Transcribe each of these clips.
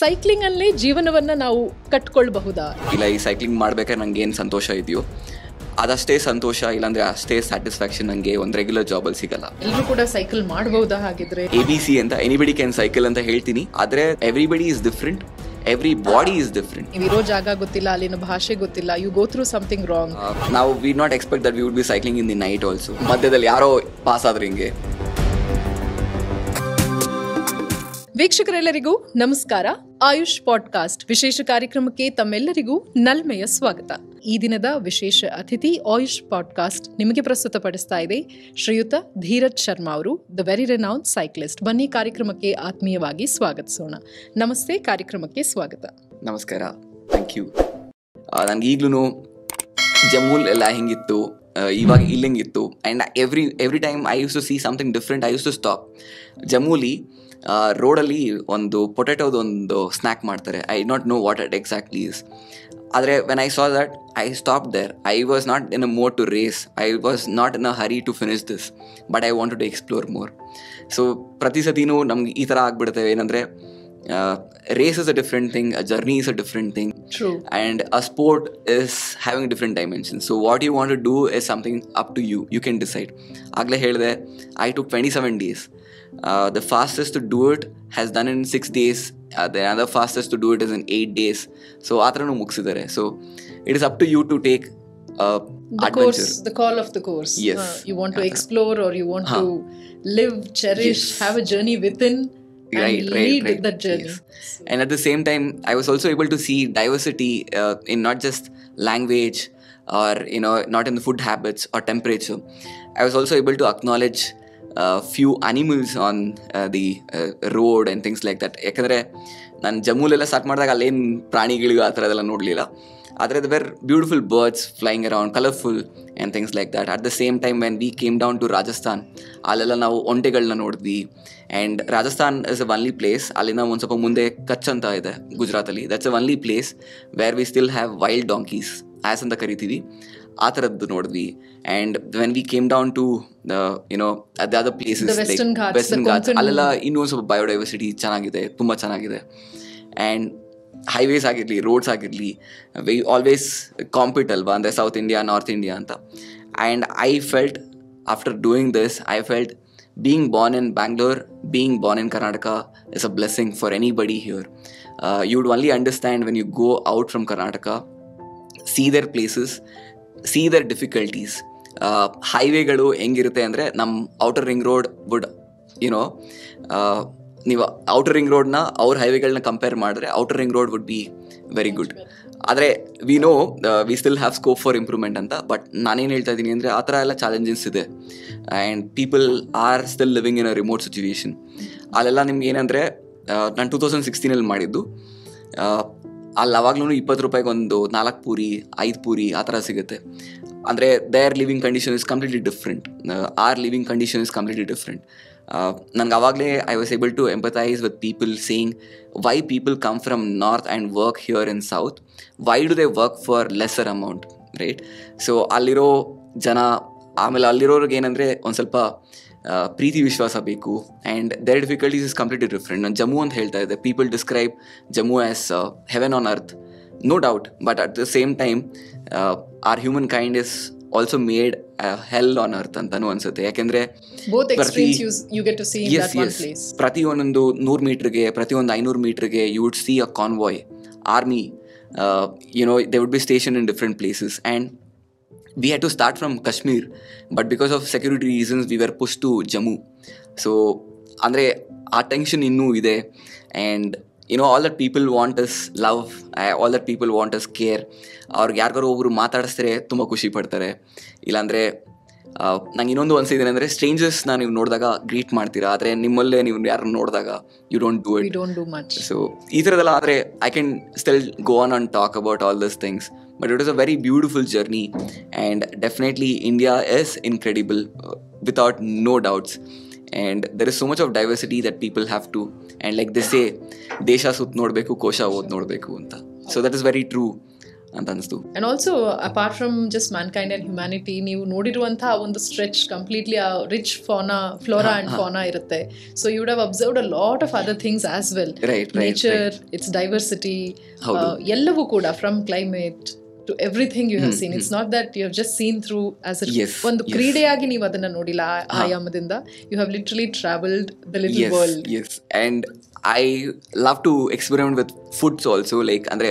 Cycling ಅಲ್ಲೇ ಜೀವನವನ್ನ ನಾವು ಕಟ್ಕೊಳ್ಬಹುದಾ ಇಲ್ಲ ಈ ಸೈಕ್ಲಿಂಗ್ ಮಾಡ್ಬೇಕಾದ್ರೆ ನಂಗೆ ಏನು ಸಂತೋಷ ಇದೆಯೋ ಅದಷ್ಟೇ ಸಂತೋಷ ಇಲ್ಲಾಂದ್ರೆ ಅಷ್ಟೇ ಸ್ಯಾಟಿಸ್ಫ್ಯಾಕ್ಷನ್ ನನಗೆ ಒಂದು ರೆಗ್ಯುಲರ್ ಜಾಬಲ್ಲಿ ಸಿಗಲ್ಲ ಎಲ್ಲರೂ ಕೂಡ ಸೈಕಲ್ ಮಾಡಬಹುದಾ ಹಾಗಿದ್ರೆ ಎ ಬಿ ಸಿ ಅಂತ ಎನಿಬಡಿ ಕ್ಯಾನ್ ಸೈಕಲ್ ಅಂತ ಹೇಳ್ತೀನಿ ಆದರೆ everybody is different everybody is different ನೀವು ಇರೋ ಜಾಗ ಗೊತ್ತಿಲ್ಲ ಅಲ್ಲಿನ ಭಾಷೆ ಗೊತ್ತಿಲ್ಲ you go through something wrong ನಾವು we not expect that we would be cycling in the night also ಮಧ್ಯದಲ್ಲಿ ಯಾರೋ ಪಾಸ್ ಆದ್ರೆ ಹಿಂಗೆ ವೀಕ್ಷಕರೆಲ್ಲರಿಗೂ ನಮಸ್ಕಾರ ಆಯುಷ್ ಪಾಡ್ಕಾಸ್ಟ್ ವಿಶೇಷ ಕಾರ್ಯಕ್ರಮಕ್ಕೆ ತಮ್ಮೆಲ್ಲರಿಗೂ ನಲ್ಮೆಯ ಸ್ವಾಗತ ಈ ದಿನದ ವಿಶೇಷ ಅತಿಥಿ ಆಯುಷ್ ಪಾಡ್ಕಾಸ್ಟ್ ನಿಮಗೆ ಪ್ರಸ್ತುತಪಡಿಸ್ತಾ ಇದೆ ಶ್ರೀಯುತ ಧೀರಜ್ ಶರ್ಮಾ ಅವರು ದ ವೆರಿ ರೆನೌನ್ ಸೈಕ್ಲಿಸ್ಟ್ ಬನ್ನಿ ಕಾರ್ಯಕ್ರಮಕ್ಕೆ ಆತ್ಮೀಯವಾಗಿ ಸ್ವಾಗತಿಸೋಣ ನಮಸ್ತೆ ಕಾರ್ಯಕ್ರಮಕ್ಕೆ ಸ್ವಾಗತ ನಮಸ್ಕಾರ ಥ್ಯಾಂಕ್ ಯು ನನಗೆ ಈಗಲೂ ಜಮ್ಮುಲ್ ಎಲ್ಲ ಹೆಂಗಿತ್ತು ಆ, ಇವಾಗ ಇಲ್ಲಿ ಹೆಂಗಿತ್ತು and every every time I use to see something different I use to stop ಜಮ್ಮುಲಿ ರೋಡಲ್ಲಿ ಒಂದು ಪೊಟೆಟೋದು ಒಂದು ಸ್ನ್ಯಾಕ್ ಮಾಡ್ತಾರೆ I not know what at exactly is ಆದರೆ when I saw that I stop there I was not in a more to race I was not in a hurry to finish this but I want to explore more so ಪ್ರತಿ ಸತಿನೂ ನಮ್ಗೆ ಈ ಥರ ಆಗ್ಬಿಡ್ತೇವೆ ಏನಂದರೆ race is a different thing a journey is a different thing true and a sport is having different dimensions so what you want to do is something up to you you can decide ಆಗ್ಲೇ ಹೇಳಿದೆ i took 27 days uh, the fastest to do it has done in 6 days uh, the other fastest to do it is in 8 days so ಆ ಥರನೂ ಮುಗಿಸಿದ್ದಾರೆ so it is up to you to take uh, the adventure course the call of the course Yes. Uh, you want to Yeah. explore or you want Huh. to live cherish Yes. have a journey within and Right, right, lead right. that journey Yes. and at the same time i was also able to see diversity uh, in not just language or you know not in the food habits or temperature i was also able to acknowledge uh, few animals on uh, the uh, road and things like that ಯಾಕಂದರೆ ನಾನು ಜಮ್ಮುಲೆಲ್ಲ start ಮಾಡಿದಾಗ ಅಲ್ಲೇನು ಪ್ರಾಣಿಗಳಿಗೂ ಆ ಥರ ಅದೆಲ್ಲ ನೋಡಲಿಲ್ಲ ಆದರೆ the very beautiful birds flying around colourful and things like that at the same time when we came down to Rajasthan ಅಲ್ಲೆಲ್ಲ ನಾವು ಒಂಟೆಗಳನ್ನ ನೋಡಿದ್ವಿ and Rajasthan is a only place ಅಲ್ಲಿಂದ ಒಂದು ಸ್ವಲ್ಪ ಮುಂದೆ ಕಚ್ ಅಂತ ಇದೆ ಗುಜರಾತಲ್ಲಿ that's a only place where we still have wild donkeys ass ಅಂತ ಕರಿತೀವಿ ಆ ಥರದ್ದು ನೋಡಿದ್ವಿ and when we came down to the you know ಅದಾದ places The Western Ghats, Western the Ghats Konkan- ಅಲ್ಲೆಲ್ಲ ಇನ್ನೂ ಒಂದು ಸ್ವಲ್ಪ ಬಯೋಡೈವರ್ಸಿಟಿ ಚೆನ್ನಾಗಿದೆ ತುಂಬ ಚೆನ್ನಾಗಿದೆ ಆ್ಯಂಡ್ ಹೈವೇಸ್ ಆಗಿರಲಿ ರೋಡ್ಸ್ ಆಗಿರಲಿ ವಿ ಆಲ್ವೇಸ್ ಕಾಂಪಿಟ್ ಅಲ್ವಾ ಅಂದರೆ ಸೌತ್ ಇಂಡಿಯಾ ನಾರ್ತ್ ಇಂಡಿಯಾ ಅಂತ and I felt after doing this I felt being born in Bangalore being born in Karnataka is a blessing for anybody here you would only understand when you go out from Karnataka see their places see their difficulties ಹೈವೇಗಳು ಹೆಂಗಿರುತ್ತೆ ಅಂದರೆ ನಮ್ಮ outer ring road would you know ನೀವು outer ring ರೋಡ್ನ ಅವ್ರ ಹೈವೇಗಳನ್ನ compare ಮಾಡಿದ್ರೆ outer ring road would be very good ಆದರೆ we know we still have scope for improvement ಅಂತ ಬಟ್ ನಾನೇನು ಹೇಳ್ತಾ ಇದ್ದೀನಿ ಅಂದರೆ ಆ ಥರ ಎಲ್ಲ ಚಾಲೆಂಜಸ್ ಇದೆ and people are still living in a remote situation ಅಲ್ಲೆಲ್ಲ ನಿಮ್ಗೆ ಏನಂದರೆ ನಾನು ಟೂ ತೌಸಂಡ್ ಸಿಕ್ಸ್ಟೀನಲ್ಲಿ ಮಾಡಿದ್ದು ಆ, ಅಲ್ಲಿ ಅವಾಗ್ಲೂ ಇಪ್ಪತ್ತು ರೂಪಾಯಿಗೆ ಒಂದು ನಾಲ್ಕು ಪೂರಿ ಐದು ಪೂರಿ ಆ ಥರ ಸಿಗುತ್ತೆ ಅಂದರೆ their living condition is completely different our living condition is completely different ನನಗೆ ಅವಾಗಲೇ I was able to empathise with people saying why people come from north and work here in south why do they work for lesser amount right so ಅಲ್ಲಿರೋ ಜನ ಆಮೇಲೆ ಅಲ್ಲಿರೋರ್ಗೆ ಏನಂದರೆ ಒಂದು ಸ್ವಲ್ಪ ಆ, ಪ್ರೀತಿ ವಿಶ್ವಾಸ ಬೇಕು and their difficulties is completely different ನಾನು ಜಮ್ಮು ಅಂತ ಹೇಳ್ತಾ ಇದ್ದೆ people describe Jammu as heaven on earth no doubt but at the same time our human kind is also made hell on earth ಅಂತಾನು ಅನ್ಸುತ್ತೆ ಯಾಕೆಂದರೆ both ಪ್ರತಿ- extremes you, you get to see in Yes, that one yes. place ಪ್ರತಿ ಒಂದೊಂದು ನೂರು ಮೀಟ್ರಿಗೆ ಪ್ರತಿ ಒಂದು ಐನೂರು ಮೀಟ್ರಿಗೆ you would see a convoy army you know they would be station in different places and we had to start from Kashmir, but because of security reasons, we were pushed to Jammu. So, ಅಂದರೆ ಆ tension ಇನ್ನೂ ಇದೆ and you know all that people want us love all that people want us care ಅವ್ರಿಗೆ ಯಾರಿಗಾರು ಒಬ್ರು ಮಾತಾಡಿಸಿದ್ರೆ ತುಂಬ ಖುಷಿ ಪಡ್ತಾರೆ ಇಲ್ಲಾಂದರೆ ನಂಗೆ ಇನ್ನೊಂದು ಅನ್ಸಿದ್ದೇನೆ ಅಂದರೆ ಸ್ಟ್ರೇಂಜರ್ಸ್ನ ನೀವು ನೋಡಿದಾಗ ಗ್ರೀಟ್ ಮಾಡ್ತೀರಾ ಆದರೆ ನಿಮ್ಮಲ್ಲೇ ನೀವು ಯಾರನ್ನ ನೋಡಿದಾಗ you don't do we it don't do much so ಈ ಥರದೆಲ್ಲ ಆದರೆ I can still go on and talk about all this things but it is a very beautiful journey and definitely India is incredible without no doubts and there is so much of diversity that people have to and like this uh ದೇಶ ಸುತ್ತ ನೋಡಬೇಕು ಕೋಶ ಓದ್ ನೋಡಬೇಕು ಅಂತ so that is very true ಅಂತ ಅನಿಸ್ತು and also apart from just mankind and humanity ನೀವು ನೋಡಿರುವಂತಹ ಒಂದು ಸ್ಟ್ರೆಚ್ ಕಂಪ್ಲೀಟ್ಲಿ ಆ rich fauna flora and fauna ಇರುತ್ತೆ so you would have observed a lot of other things as well right right nature it's diversity ಹೌದು. ಎಲ್ಲವೂ ಕೂಡ from climate to everything you have seen it's not that you have just seen through as Yes, ಒಂದು yes. ಕ್ರೀಡೆಯಾಗಿ ನೀವು ಅದನ್ನ ನೋಡಿಲ್ಲ ಆ ಆಯಾಮದಿಂದ you have literally travelled the little yes world yes and i love to experiment with foods also like ಅಂದ್ರೆ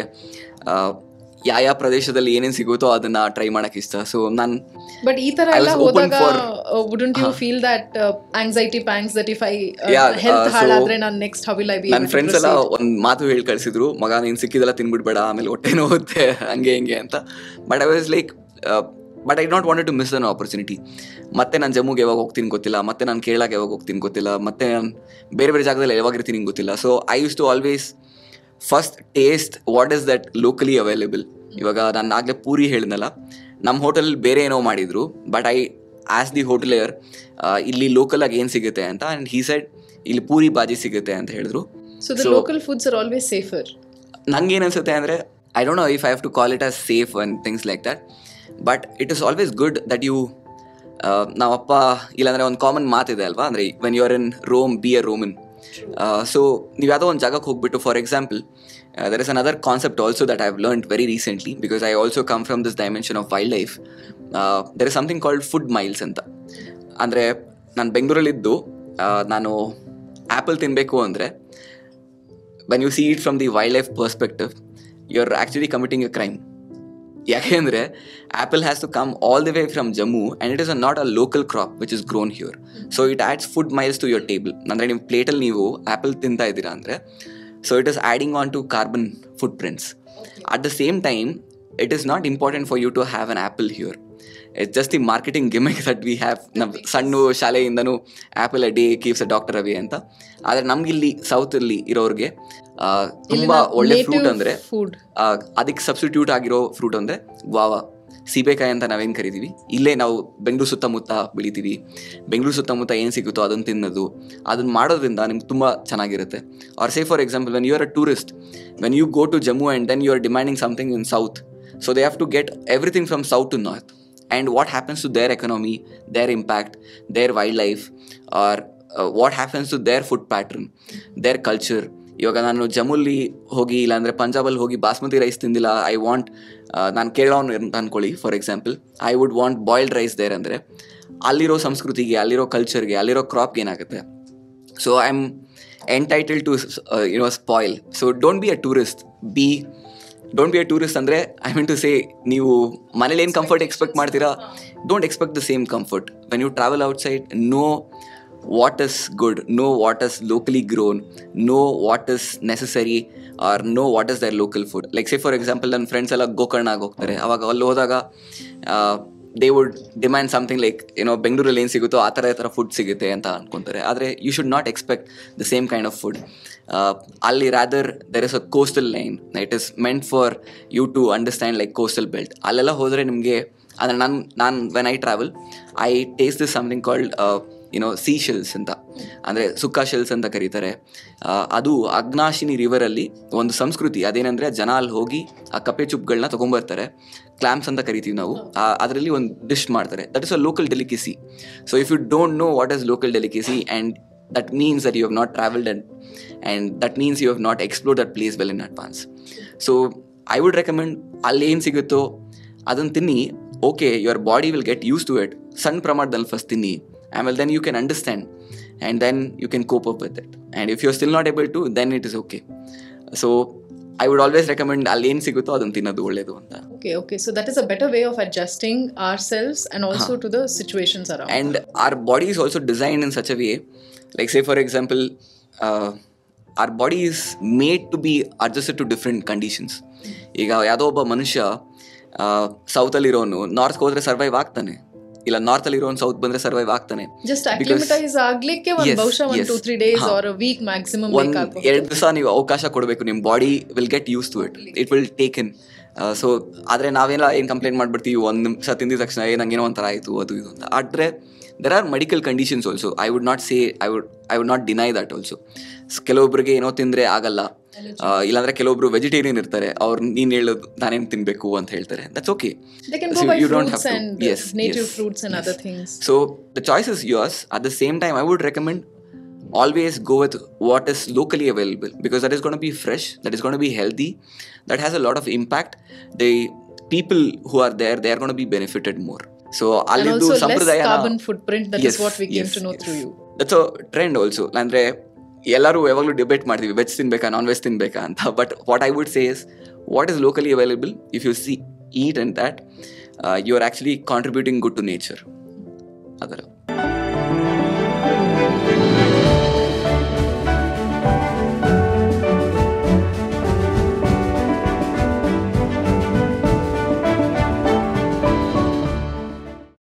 ಯಾವ ಯಾವ ಪ್ರದೇಶದಲ್ಲಿ ಏನೇನು ಸಿಗುತ್ತೋ ಅದನ್ನ ಟ್ರೈ ಮಾಡಕ್ ಇಷ್ಟ ಸೊ ನಾನು ಬಟ್ ಈ ತರ I ಎಲ್ಲ was open ಹೋದಾಗ for- wouldn't you feel that anxiety pangs that if I Yeah, health uh, so ಹಾಳಾದ್ರೆ ನಾನು next how will I be ನನ್ನ ಫ್ರೆಂಡ್ಸ್ ಎಲ್ಲ ಒಂದ್ ಮಾತು ಹೇಳಿ ಕಳ್ಸಿದ್ರು ಮಗ ನೀನ್ ಸಿಕ್ಕಿದೆಲ್ಲ ತಿನ್ಬಿಡ್ಬೇಡ ಆಮೇಲೆ ಹೊಟ್ಟೆ ನೋವುತ್ತೆ ಹಂಗೆ ಹಿಂಗೆ ಅಂತ but I was like but I not wanted to miss an opportunity ಮತ್ತೆ ನಾನು ಜಮ್ಮುಗೆ ಯಾವಾಗ ಹೋಗ್ತೀನಿ ಗೊತ್ತಿಲ್ಲ ಮತ್ತೆ ನಾನು ಕೇರಳಕ್ಕೆ ಯಾವಾಗ ಹೋಗ್ತೀನಿ ಗೊತ್ತಿಲ್ಲ ಮತ್ತೆ ನಾನು ಬೇರೆ ಬೇರೆ ಜಾಗದಲ್ಲಿ ಯಾವಾಗ ಇರ್ತೀನಿ ಗೊತ್ತಿಲ್ಲ so I use to always first taste what is that locally available ಇವಾಗ ನಾನು ಆಗಲೇ ಪೂರಿ ಹೇಳಿದ್ನಲ್ಲ ನಮ್ಮ ಹೋಟೆಲ್ ಬೇರೆ ಏನೋ ಮಾಡಿದ್ರು but I as the hotelier ಇಲ್ಲಿ ಲೋಕಲ್ ಆಗಿ ಏನು ಸಿಗುತ್ತೆ ಅಂತ ಆ್ಯಂಡ್ ಹೀ ಸೈಡ್ ಇಲ್ಲಿ ಪೂರಿ ಬಾಜಿ ಸಿಗುತ್ತೆ ಅಂತ ಹೇಳಿದ್ರು so the local foods are always safer ನಂಗೆ ಏನು ಅನ್ಸುತ್ತೆ ಅಂದರೆ I don't know if I have to call it as safe and things like that but it is always good that you ನಾವಪ್ಪ ಇಲ್ಲಾಂದರೆ ಒಂದು ಕಾಮನ್ ಮಾತಿದೆ ಅಲ್ವಾ ಅಂದರೆ when you are in Rome be a Roman so ನೀವು ಯಾವುದೋ ಒಂದು ಜಾಗಕ್ಕೆ ಹೋಗ್ಬಿಟ್ಟು for example there is another concept also that I have learn very recently because I also come from this dimension of wildlife there is something called food miles ಅಂತ ಅಂದರೆ ನಾನು ಬೆಂಗಳೂರಲ್ಲಿದ್ದು ಆ, ನಾನು ಆ್ಯಪಲ್ ತಿನ್ನಬೇಕು ಅಂದರೆ when you see it from the wildlife perspective you are actually committing a crime ಯಾಕೆಂದರೆ apple has to come all the way from Jammu and it is a not a local crop which is grown here so it adds food miles to your table ಅಂದರೆ ನಿಮ್ಮ ಪ್ಲೇಟಲ್ಲಿ ನೀವು apple ತಿಂತಾ ಇದ್ದೀರಾ ಅಂದರೆ so it is adding on to carbon footprints at the same time it is not important for you to have an apple here it's just the marketing gimmick that we have ನಮ್ಮ ಸಣ್ಣ ಶಾಲೆಯಿಂದನೂ apple a day keeps a doctor away ಅಂತ ಆದರೆ ನಮಗಿಲ್ಲಿ ಸೌತಲ್ಲಿ ಇರೋರಿಗೆ ಆ, ತುಂಬ ಒಳ್ಳೆ ಫ್ರೂಟ್ ಅಂದರೆ ಫುಡ್ ಅದಕ್ಕೆ ಸಬ್ಸ್ಟಿಟ್ಯೂಟ್ ಆಗಿರೋ ಫ್ರೂಟ್ ಅಂದರೆ ಗ್ವಾವ ಸೀಬೆಕಾಯಿ ಅಂತ ನಾವೇನು ಕರಿತೀವಿ ಇಲ್ಲೇ ನಾವು ಬೆಂಗಳೂರು ಸುತ್ತಮುತ್ತ ಬೆಳಿತೀವಿ ಬೆಂಗಳೂರು ಸುತ್ತಮುತ್ತ ಏನು ಸಿಗುತ್ತೋ ಅದನ್ನು ತಿನ್ನೋದು ಅದನ್ನು ಮಾಡೋದ್ರಿಂದ ನಿಮ್ಗೆ ತುಂಬ ಚೆನ್ನಾಗಿರುತ್ತೆ or say for example when you are a tourist when you go to Jammu and then you are demanding something in south so they have to get everything from south to north and what happens to their economy their impact their wildlife or what happens to their food pattern their culture ಇವಾಗ ನಾನು ಜಮ್ಮುಲ್ಲಿ ಹೋಗಿ ಇಲ್ಲಾಂದರೆ ಪಂಜಾಬಲ್ಲಿ ಹೋಗಿ basmati rice ತಿಂದಿಲ್ಲ I want ನಾನು ಕೇರಳವನು ಅಂತ ಅನ್ಕೊಳ್ಳಿ for example I would want boiled rice there ಅಂದರೆ ಅಲ್ಲಿರೋ ಸಂಸ್ಕೃತಿಗೆ ಅಲ್ಲಿರೋ ಕಲ್ಚರ್ಗೆ ಅಲ್ಲಿರೋ ಕ್ರಾಪ್ಗೆ ಏನಾಗುತ್ತೆ so I am entitle to you know spoil so don't be a tourist be don't be a tourist ಅಂದರೆ ಐ ಮೀನ್ ಟು ಸೇ ನೀವು ಮನೇಲಿ ಏನು ಕಂಫರ್ಟ್ ಎಕ್ಸ್ಪೆಕ್ಟ್ ಮಾಡ್ತೀರಾ don't expect the same comfort when you travel outside no what is good, know what is locally grown, know what is necessary, or know what is their local food. Like say for example, ನನ್ನ friends ಎಲ್ಲ ಗೋಕರ್ಣಾಗ ಹೋಗ್ತಾರೆ ಅವಾಗ ಅಲ್ಲಿ ಹೋದಾಗ they would demand something like ಏನೋ ಬೆಂಗಳೂರಲ್ಲಿ ಏನು ಸಿಗುತ್ತೋ ಆ ಥರ ಈ ಥರ ಫುಡ್ ಸಿಗುತ್ತೆ ಅಂತ ಅನ್ಕೊಂತಾರೆ ಆದರೆ you should not expect the same kind of food ಅಲ್ಲಿ rather there is a coastal line it is meant for you to understand like coastal belt ಅಲ್ಲೆಲ್ಲ ಹೋದರೆ ನಿಮಗೆ ಅಂದರೆ ನಾನು ನಾನು when I travel I taste this something called you know seashells ಅಂತ ಅಂದರೆ ಸುಕ್ಕ shells ಅಂತ ಕರೀತಾರೆ ಆ, ಅದು ಅಗ್ನಾಶಿನಿ ರಿವರಲ್ಲಿ ಒಂದು ಸಂಸ್ಕೃತಿ ಅದೇನೆಂದರೆ ಜನ ಅಲ್ಲಿ ಹೋಗಿ ಆ ಕಪ್ಪೆ ಚುಪ್ಗಳನ್ನ ತೊಗೊಂಬರ್ತಾರೆ ಕ್ಲಾಮ್ಸ್ ಅಂತ ಕರಿತೀವಿ ನಾವು ಅದರಲ್ಲಿ ಒಂದು ಡಿಶ್ ಮಾಡ್ತಾರೆ that is a local delicacy so if you don't know what is local delicacy and that means that you have not travelled and and that means you have not explore that place well in advance so I would recommend ಅಲ್ಲಿ ಏನು ಸಿಗುತ್ತೋ ಅದನ್ನು ತಿನ್ನಿ okay your body will get use to it ಸಣ್ಣ ಪ್ರಮಾಣದಲ್ಲಿ first ತಿನ್ನಿ ಆಮೇಲೆ then you can understand and then you can cope up with it and if you are still not able to then it is okay so I would always recommend ಅಲ್ಲಿ ಏನು ಸಿಗುತ್ತೋ ಅದನ್ನು ತಿನ್ನೋದು ಒಳ್ಳೇದು ಅಂತ Okay, okay. So that is a better way of adjusting ourselves and also to the situations around. and our body is also designed in such a way like say for example uh, our body is made to be adjusted to different conditions ಈಗ ಯಾವುದೋ ಒಬ್ಬ ಮನುಷ್ಯ ಸೌತಲ್ಲಿರೋನು ನಾರ್ತ್ಗೆ ಹೋದ್ರೆ survive ಆಗ್ತಾನೆ ಇಲ್ಲ ನಾರ್ತಲ್ಲಿ ಇರೋನು south ಬಂದ್ರೆ survive ಆಗ್ತಾನೆ Just acclimatize ಆಗ್ಲಿಕ್ಕೆ ಒಂದು Yes, ಬಹುಶಃ ಒಂದು yes. ಟೂ ತ್ರೀ ಡೇಸ್ ಹಾ. ಆರ್ ವೀಕ್ ಮ್ಯಾಕ್ಸಿಮಮ್ ಒಂದ್ ಬೇಕಾಗ್ಬೋದು ಎರಡು ದಿವಸ ನೀವು ಅವಕಾಶ ಕೊಡಬೇಕು ನಿಮ್ಮ body will get use to it it will take in so ಆದರೆ ನಾವೆಲ್ಲ ಏನು ಕಂಪ್ಲೇಂಟ್ ಮಾಡ್ಬಿಡ್ತೀವಿ ಒಂದು ನಿಮಿಷ ತಿಂದಿದ ತಕ್ಷಣ ಏ ನಂಗೇನೋ ಒಂಥರ ಆಯಿತು ಅದು ಇದು ಅಂತ ಆದರೆ there are medical conditions also I would not say I would I would not deny that also ಕೆಲವೊಬ್ಬರಿಗೆ ಏನೋ ತಿಂದರೆ ಆಗಲ್ಲ ಆ, ಇಲ್ಲಾಂದ್ರೆ ಕೆಲವೊಬ್ರು ವೆಜಿಟೇರಿಯನ್ ಇರ್ತಾರೆ ಅವ್ರು ನೀನು ಹೇಳೋದು ನಾನೇನು ತಿನ್ನಬೇಕು ಅಂತ ಹೇಳ್ತಾರೆ that's okay They can So go by you don't fruits have to- and uh, yes, native yes, fruits and other things. So the choice is yours. At the same time, I would recommend always go with what is locally available because that is going to be fresh, that is going to be healthy, that has a lot of impact. The people who are there, they are going to be benefited more. So And ಅಲ್ಲಿದ್ದು also less ಸಂಪ್ರದಾಯ carbon footprint. That is Yes, what we came yes, to know yes. through you. That's a trend also ಅಂದರೆ ಎಲ್ಲರೂ ಯಾವಾಗಲೂ debate ಮಾಡ್ತೀವಿ veg ತಿನ್ಬೇಕಾ ನಾನ್ veg ತಿನ್ಬೇಕಾ ಅಂತ but what I would say is what is locally available if you see eat and that you are actually contributing good to nature ಅದರ